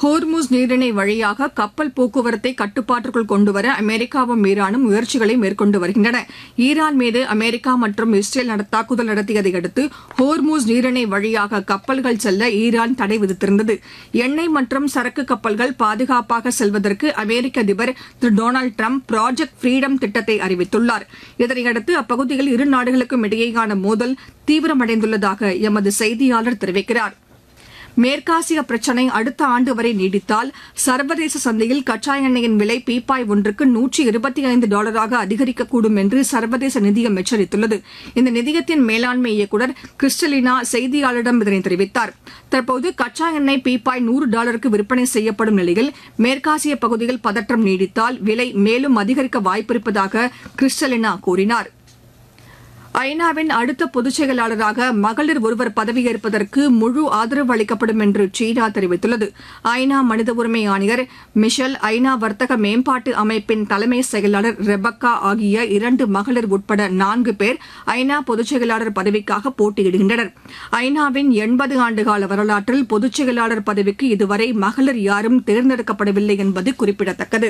Hormuz நீரிணை வழியாக கப்பல் போக்குவரத்தை கட்டுப்பாட்டுக்குள் கொண்டுவர அமெரிக்காவும் ஈரானும் முயற்சிகளை மேற்கொண்டு வருகின்றன ஈரான் மீது அமெரிக்கா மற்றும் இஸ்ரேல் நட- தாக்குதல் நடத்தியதை அடுத்து ஹோர்முஸ் நீரிணை வழியாக கப்பல்கள் செல்ல ஈரான் தடை விதித்திருந்தது எண்ணெய் மற்றும் சரக்கு கப்பல்கள் பாதுகாப்பாக செல்வதற்கு அமெரிக்க அதிபர் திரு டொனால்டு டிரம்ப் ப்ராஜெக்ட் ஃப்ரீடம் திட்டத்தை அறிவித்துள்ளார் இதனையடுத்து அப்பகுதியில் இரு நாடுகளுக்கும் இடையேயான மோதல் தீவிரமடைந்துள்ளதாக எமது செய்தியாளர் தெரிவிக்கிறார் மேற்காசிய பிரச்சினை அடுத்த ஆண்டு வரை நீடித்தால் சர்வதேச சந்தையில் கச்சா எண்ணெயின் விலை பீப்பாய் ஒன்றுக்கு நூற்றி இருபத்தி ஐந்து டாலராக அதிகரிக்கக்கூடும் என்று சர்வதேச நிதியம் எச்சரித்துள்ளது இந்த நிதியத்தின் மேலாண்மை இயக்குநர் கிறிஸ்டலினா செய்தியாளரிடம் இதனை தெரிவித்தார் தற்போது கச்சா எண்ணெய் பீப்பாய் நூறு டாலருக்கு விற்பனை செய்யப்படும் நிலையில் மேற்காசிய பகுதியில் பதற்றம் நீடித்தால் விலை மேலும் அதிகரிக்க வாய்ப்பிருப்பதாக கிறிஸ்டலினா கூறினார் ஐநாவின் அடுத்த பொதுச் செயலாளராக மகளிர் ஒருவர் பதவியேற்பதற்கு முழு ஆதரவு அளிக்கப்படும் என்று சீனா தெரிவித்துள்ளது ஐநா மனித உரிமை ஆணையர் மிஷல் ஐநா வர்த்தக மேம்பாட்டு அமைப்பின் தலைமை செயலாளர் ரெபக்கா ஆகிய இரண்டு மகளிர் உட்பட நான்கு பேர் ஐநா பொதுச் செயலாளர் பதவிக்காக போட்டியிடுகின்றனர் ஐநாவின் எண்பது ஆண்டுகால வரலாற்றில் பொதுச் செயலாளர் பதவிக்கு இதுவரை மகளிர் யாரும் தேர்ந்தெடுக்கப்படவில்லை என்பது குறிப்பிடத்தக்கது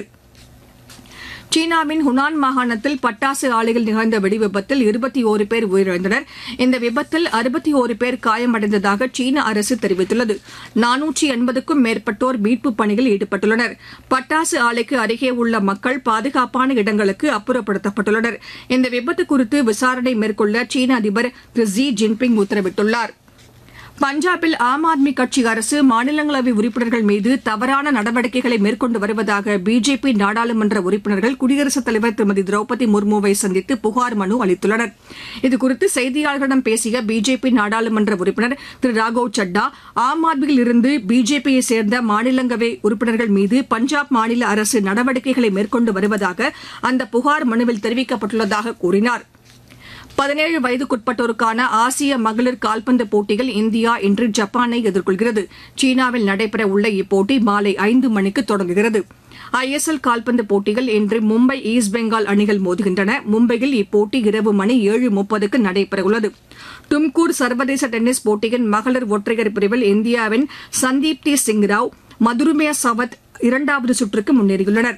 சீனாவின் ஹுனான் மாகாணத்தில் பட்டாசு ஆலையில் நிகழ்ந்த வெடிவிபத்தில் இருபத்தி ஓரு பேர் உயிரிழந்தனர் இந்த விபத்தில் அறுபத்தி ஓரு பேர் காயமடைந்ததாக சீன அரசு தெரிவித்துள்ளது நானூற்றி எண்பதுக்கும் மேற்பட்டோர் மீட்புப் பணியில் ஈடுபட்டுள்ளனர் பட்டாசு ஆலைக்கு அருகே உள்ள மக்கள் பாதுகாப்பான இடங்களுக்கு அப்புறப்படுத்தப்பட்டுள்ளனர் இந்த விபத்து குறித்து விசாரணை மேற்கொள்ள சீன அதிபர் திரு ஜி ஜின்பிங் உத்தரவிட்டுள்ளார் பஞ்சாபில் ஆம் ஆத்மி கட்சி அரசு மாநிலங்களவை உறுப்பினர்கள் மீது தவறான நடவடிக்கைகளை மேற்கொண்டு வருவதாக பிஜேபி நாடாளுமன்ற உறுப்பினர்கள் குடியரசுத் தலைவர் திருமதி திரௌபதி முர்முவை சந்தித்து புகார் மனு அளித்துள்ளனர் இதுகுறித்து செய்தியாளர்களிடம் பேசிய பிஜேபி நாடாளுமன்ற உறுப்பினர் திரு ராகவ் சட்டா ஆம் ஆத்மியில் இருந்து பிஜேபியை சேர்ந்த மாநிலங்களவை உறுப்பினர்கள் மீது பஞ்சாப் மாநில அரசு நடவடிக்கைகளை மேற்கொண்டு வருவதாக அந்த புகார் மனுவில் தெரிவிக்கப்பட்டுள்ளதாக கூறினார் பதினேழு வயதுக்குட்பட்டோருக்கான ஆசிய மகளிர் கால்பந்து போட்டியில் இந்தியா இன்று ஜப்பானை எதிர்கொள்கிறது சீனாவில் நடைபெற உள்ள இப்போட்டி மாலை ஐந்து மணிக்கு தொடங்குகிறது ஐஎஸ்எல் கால்பந்து போட்டியில் இன்று மும்பை ஈஸ்ட் பெங்கால் அணிகள் மோதுகின்றன மும்பையில் இப்போட்டி இரவு மணி ஏழு முப்பதுக்கு நடைபெறவுள்ளது தும்கூர் சர்வதேச டென்னிஸ் போட்டியின் மகளிர் ஒற்றையர் பிரிவில் இந்தியாவின் சந்தீப் டி சிங் ராவ் மதுருமே சவத் இரண்டாவது சுற்றுக்கு முன்னேறியுள்ளனா்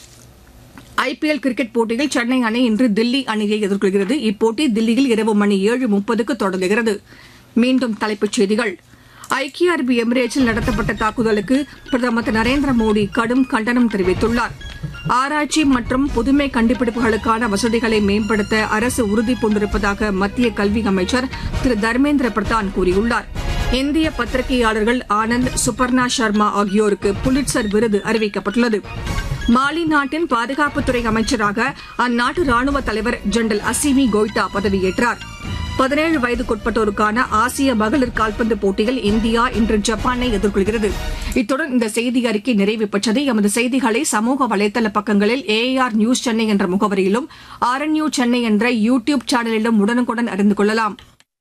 ஐபிஎல் கிரிக்கெட் போட்டியில் சென்னை அணி இன்று தில்லி அணியை எதிர்கொள்கிறது இப்போட்டி தில்லியில் இரவு மணி ஏழு முப்பதுக்கு தொடங்குகிறது மீண்டும் தலைப்புச் செய்திகள் ஐக்கிய அரபு எமிரேட்ஸில் நடத்தப்பட்ட தாக்குதலுக்கு பிரதமர் திரு நரேந்திர மோடி கடும் கண்டனம் தெரிவித்துள்ளார் ஆராய்ச்சி மற்றும் புதுமை கண்டுபிடிப்புகளுக்கான வசதிகளை மேம்படுத்த அரசு உறுதி பூண்டிருப்பதாக மத்திய கல்வி அமைச்சர் திரு தர்மேந்திர பிரதான் கூறியுள்ளார் இந்திய பத்திரிகையாளர்கள் ஆனந்த் சுபர்ணா சர்மா ஆகியோருக்கு புலிட்சர் விருது அறிவிக்கப்பட்டுள்ளது மாலி நாட்டின் பாதுகாப்புத்துறை அமைச்சராக அந்நாட்டு ராணுவ தலைவர் ஜெனரல் அசிமி கோய்டா பதவியேற்றார் பதினேழு வயதுக்குட்பட்டோருக்கான ஆசிய மகளிர் கால்பந்து போட்டியில் இந்தியா இன்று ஜப்பானை எதிர்கொள்கிறது இத்துடன் இந்த செய்தி அறிக்கை நிறைவு பெற்றது எமது செய்திகளை சமூக வலைதள பக்கங்களில் ஏஆர் நியூஸ் சென்னை என்ற முகவரியிலும் ஆர்என்யூ சென்னை என்ற யூ டியூப் சேனலிலும் உடனுக்குடன் அறிந்து கொள்ளலாம்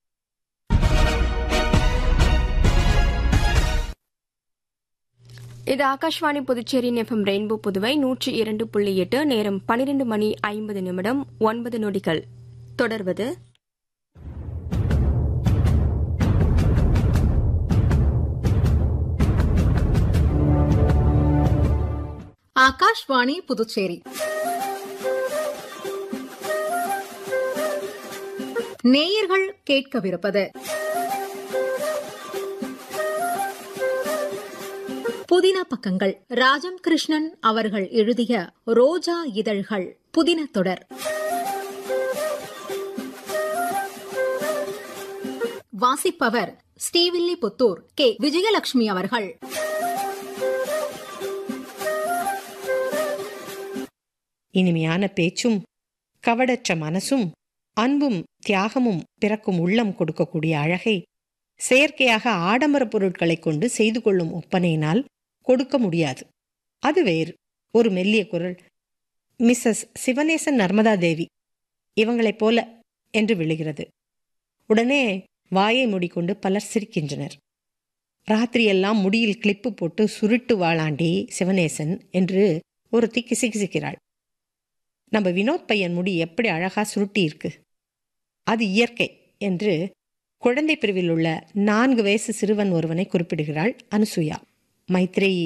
இது ஆகாஷ்வாணி புதுச்சேரி எஃப்எம் ரெயின்போ புதுவை நூற்றி இரண்டு புள்ளி எட்டு நேரம் பனிரெண்டு மணி ஐம்பது நிமிடம் ஒன்பது நொடிகள் தொடர்வது ஆகாஷ்வாணி புதுச்சேரி நேயர்கள் கேட்கவிருப்பது புதின பக்கங்கள் ராஜம் கிருஷ்ணன் அவர்கள் எழுதிய ரோஜா இதழ்கள் புதின தொடர் வாசிப்பவர் ஸ்ரீவில்லிபுத்தூர் கே விஜயலட்சுமி அவர்கள் இனிமையான பேச்சும் கவடற்ற மனசும் அன்பும் தியாகமும் பிறக்கும் உள்ளம் கொடுக்கக்கூடிய அழகை செயற்கையாக ஆடம்பர பொருட்களைக் கொண்டு செய்து கொள்ளும் ஒப்பனையினால் கொடுக்க முடியாது அது வேறு ஒரு மெல்லிய குரல் மிஸ்ஸஸ் சிவனேசன் நர்மதா தேவி இவங்களைப் போல என்று விழுகிறது உடனே வாயை மூடிக்கொண்டு பலர் சிரிக்கின்றனர் ராத்திரியெல்லாம் முடியில் கிளிப்பு போட்டு சுருட்டு வாழாண்டி சிவனேசன் என்று ஒருத்தி கிசுகிசுக்கிறாள் நம்ம வினோத் பையன் முடி எப்படி அழகா சுருட்டி இருக்கு அது இயற்கை என்று குழந்தை பிரிவில் உள்ள நான்கு வயசு சிறுவன் ஒருவனை குறிப்பிடுகிறாள் அனுசுயா மைத்ரேயி